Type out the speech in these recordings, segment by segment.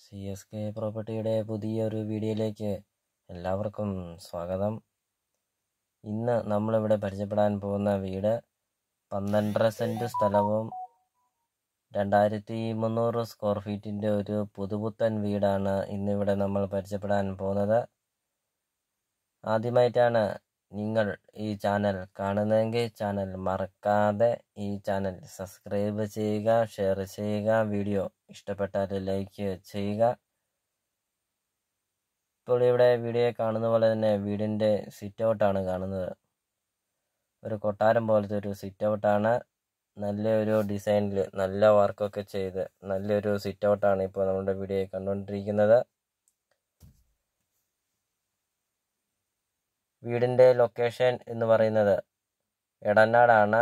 C S K പ്രോപ്പർട്ടിയുടെ പുതിയൊരു വീഡിയോയിലേക്ക് എല്ലാവർക്കും സ്വാഗതം ഇന്ന് നമ്മളിവിടെ പരിചയപ്പെടാൻ പോകുന്ന വീട് പന്ത്രണ്ടര സെൻറ്റ് സ്ഥലവും രണ്ടായിരത്തി മുന്നൂറ് സ്ക്വയർ ഫീറ്റിൻ്റെ ഒരു പുതുപുത്തൻ വീടാണ് ഇന്നിവിടെ നമ്മൾ പരിചയപ്പെടാൻ പോകുന്നത് ആദ്യമായിട്ടാണ് നിങ്ങൾ ഈ ചാനൽ കാണുന്നതെങ്കിൽ ചാനൽ മറക്കാതെ ഈ ചാനൽ സബ്സ്ക്രൈബ് ചെയ്യുക ഷെയർ ചെയ്യുക വീഡിയോ ഇഷ്ടപ്പെട്ടാൽ ലൈക്ക് ചെയ്യുക ഇപ്പോൾ ഇവിടെ വീഡിയോ കാണുന്ന പോലെ തന്നെ വീടിൻ്റെ സിറ്റ് ഔട്ടാണ് കാണുന്നത് ഒരു കൊട്ടാരം പോലത്തെ ഒരു സിറ്റ് ഔട്ടാണ് നല്ലൊരു ഡിസൈനിൽ നല്ല വർക്കൊക്കെ ചെയ്ത് നല്ലൊരു സിറ്റ് ഔട്ടാണ് ഇപ്പോൾ നമ്മുടെ വീഡിയോ കണ്ടുകൊണ്ടിരിക്കുന്നത് വീടിൻ്റെ ലൊക്കേഷൻ എന്ന് പറയുന്നത് എടനാടാണ്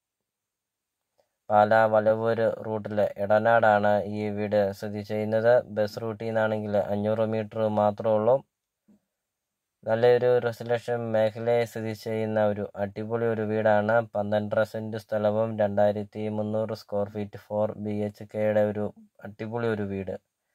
പാല വലവൂർ റൂട്ടിൽ എടനാടാണ് ഈ വീട് സ്ഥിതി ചെയ്യുന്നത് ബസ് റൂട്ടിൽ നിന്നാണെങ്കിൽ അഞ്ഞൂറ് മീറ്റർ മാത്രമേ ഉള്ളൂ നല്ലൊരു റെസിഡൻഷ്യൽ മേഖലയെ സ്ഥിതി ചെയ്യുന്ന ഒരു അടിപൊളി ഒരു വീടാണ് പന്ത്രണ്ടര സെൻറ്റ് സ്ഥലവും രണ്ടായിരത്തി മുന്നൂറ് square feet four B H കെയുടെ ഒരു അടിപൊളി ഒരു വീട്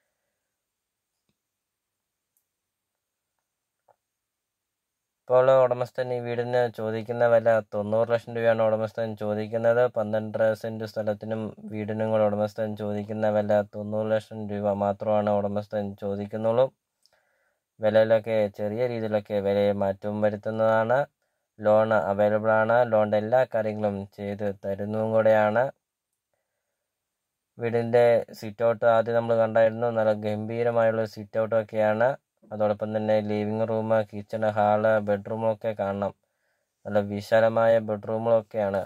ഇപ്പോൾ ഉടമസ്ഥൻ ഈ വീടിന് ചോദിക്കുന്ന വില തൊണ്ണൂറ് ലക്ഷം രൂപയാണ് ഉടമസ്ഥൻ ചോദിക്കുന്നത് പന്ത്രണ്ടര സെൻറ്റ് സ്ഥലത്തിനും വീടിനും കൂടെ ഉടമസ്ഥൻ ചോദിക്കുന്ന വില തൊണ്ണൂറ് ലക്ഷം രൂപ മാത്രമാണ് ഉടമസ്ഥൻ ചോദിക്കുന്നുള്ളൂ വിലയിലൊക്കെ ചെറിയ രീതിയിലൊക്കെ വിലയെ മാറ്റവും വരുത്തുന്നതാണ് ലോൺ അവൈലബിൾ ആണ് ലോണിൻ്റെ എല്ലാ കാര്യങ്ങളും ചെയ്ത് തരുന്നതും കൂടെയാണ് വീടിൻ്റെ സിറ്റ് ഔട്ട് ആദ്യം നമ്മൾ കണ്ടായിരുന്നു നല്ല ഗംഭീരമായുള്ള സിറ്റ് ഔട്ടൊക്കെയാണ് അതോടൊപ്പം തന്നെ ലിവിങ് റൂം കിച്ചൺ ഹാള് ബെഡ്റൂമൊക്കെ കാണണം നല്ല വിശാലമായ ബെഡ്റൂമുകളൊക്കെയാണ്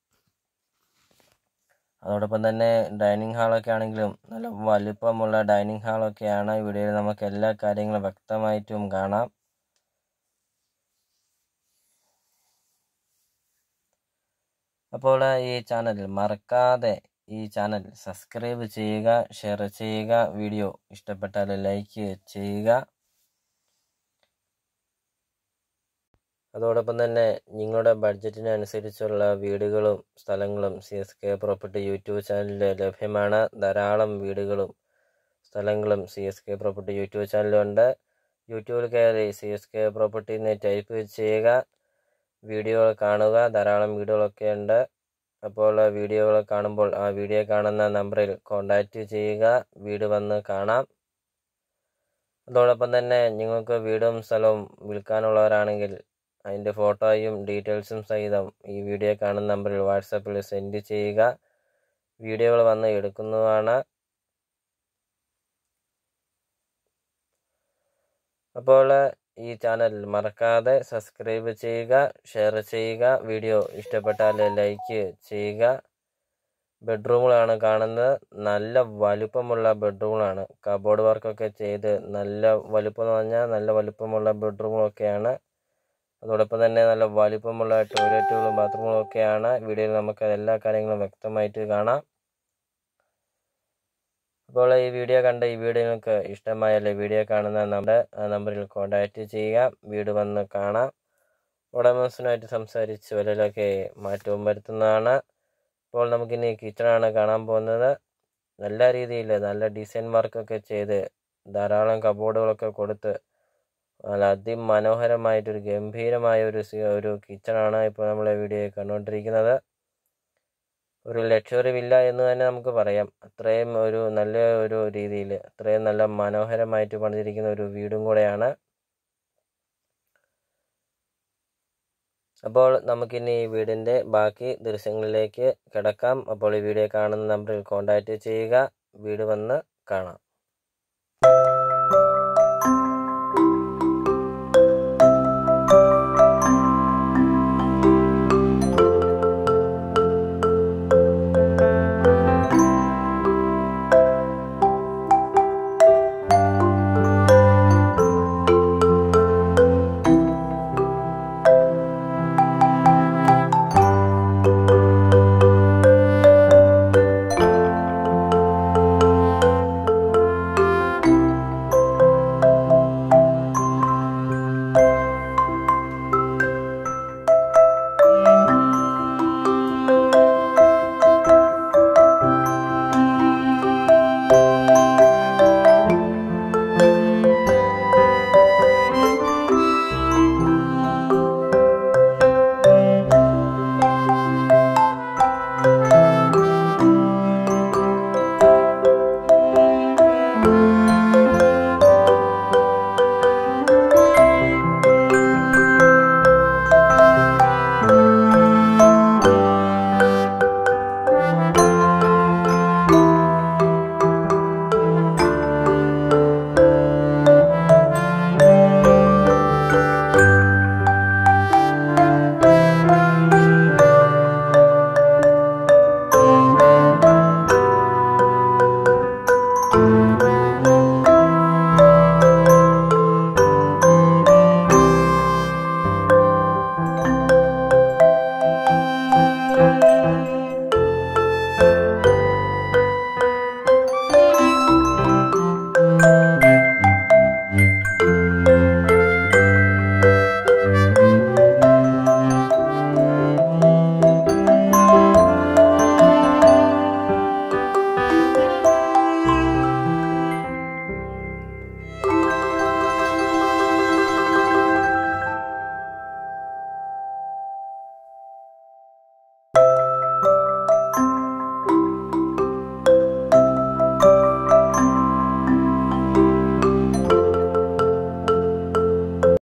അതോടൊപ്പം തന്നെ ഡൈനിങ് ഹാളൊക്കെ ആണെങ്കിലും നല്ല വലുപ്പമുള്ള ഡൈനിങ് ഹാളൊക്കെയാണ് ഇവിടെ നമുക്ക് എല്ലാ കാര്യങ്ങളും വ്യക്തമായിട്ടും കാണാം അപ്പോൾ ഈ ചാനൽ മറക്കാതെ ഈ ചാനൽ സബ്സ്ക്രൈബ് ചെയ്യുക ഷെയർ ചെയ്യുക വീഡിയോ ഇഷ്ടപ്പെട്ടാൽ ലൈക്ക് ചെയ്യുക അതോടൊപ്പം തന്നെ നിങ്ങളുടെ ബഡ്ജറ്റിനനുസരിച്ചുള്ള വീടുകളും സ്ഥലങ്ങളും C S K property YouTube ചാനലിൽ ലഭ്യമാണ് ധാരാളം വീടുകളും സ്ഥലങ്ങളും C S K property YouTube ചാനലുണ്ട് യൂട്യൂബിൽ കയറി സി എസ് കെ പ്രോപ്പർട്ടി എന്ന് ടൈപ്പ് ചെയ്യുക വീഡിയോകൾ കാണുക ധാരാളം വീഡിയോകളൊക്കെ ഉണ്ട് അപ്പോൾ വീഡിയോകൾ കാണുമ്പോൾ ആ വീഡിയോ കാണുന്ന നമ്പറിൽ കോൺടാക്റ്റ് ചെയ്യുക വീട് വന്ന് കാണാം അതോടൊപ്പം തന്നെ നിങ്ങൾക്ക് വീടും സ്ഥലവും വിൽക്കാനുള്ളവരാണെങ്കിൽ അതിൻ്റെ ഫോട്ടോയും ഡീറ്റെയിൽസും സഹിതം ഈ വീഡിയോ കാണുന്ന നമ്പറിൽ വാട്സാപ്പിൽ സെൻഡ് ചെയ്യുക വീഡിയോകൾ വന്ന് എടുക്കുന്നതാണ് അപ്പോൾ ഈ ചാനൽ മറക്കാതെ സബ്സ്ക്രൈബ് ചെയ്യുക ഷെയർ ചെയ്യുക വീഡിയോ ഇഷ്ടപ്പെട്ടാൽ ലൈക്ക് ചെയ്യുക ബെഡ്റൂമുകളാണ് കാണുന്നത് നല്ല വലുപ്പമുള്ള ബെഡ്റൂമുകളാണ് കബോർഡ് വർക്കൊക്കെ ചെയ്ത് നല്ല വലുപ്പം എന്ന് പറഞ്ഞാൽ നല്ല വലുപ്പമുള്ള ബെഡ്റൂമുകളൊക്കെയാണ് അതോടൊപ്പം തന്നെ നല്ല വലിപ്പമുള്ള ടോയ്ലറ്റുകളും ബാത്റൂമുകളും ഒക്കെയാണ് വീഡിയോയിൽ നമുക്ക് എല്ലാ കാര്യങ്ങളും വ്യക്തമായിട്ട് കാണാം അപ്പോൾ ഈ വീഡിയോ കണ്ട ഈ വീഡിയോ നിങ്ങൾക്ക് ഇഷ്ടമായാലേ വീഡിയോ കാണുന്ന നമ്മുടെ ആ നമ്പറിൽ കോൺടാക്റ്റ് ചെയ്യുക വീട് വന്ന് കാണാം ഉടമസ്ഥനുമായിട്ട് സംസാരിച്ച് വിലയിലൊക്കെ മാറ്റവും വരുത്തുന്നതാണ് ഇപ്പോൾ നമുക്കിനി കിച്ചണാണ് കാണാൻ പോകുന്നത് നല്ല രീതിയിൽ നല്ല ഡിസൈൻ വർക്കൊക്കെ ചെയ്ത് ധാരാളം കബോർഡുകളൊക്കെ കൊടുത്ത് നല്ല അതിമനോഹരമായിട്ടൊരു ഗംഭീരമായ ഒരു ഒരു കിച്ചണാണ് ഇപ്പോൾ നമ്മളെ വീഡിയോ കണ്ടുകൊണ്ടിരിക്കുന്നത് ഒരു ലക്ഷറി വില്ല എന്ന് തന്നെ നമുക്ക് പറയാം അത്രയും ഒരു നല്ല ഒരു രീതിയിൽ അത്രയും നല്ല മനോഹരമായിട്ട് പണിതിരിക്കുന്ന ഒരു വീടും കൂടെയാണ് അപ്പോൾ നമുക്കിനി ഈ വീടിൻ്റെ ബാക്കി ദൃശ്യങ്ങളിലേക്ക് കിടക്കാം അപ്പോൾ ഈ വീഡിയോ കാണുന്ന നമ്പറിൽ കോൺടാക്റ്റ് ചെയ്യുക വീട് വന്ന് കാണാം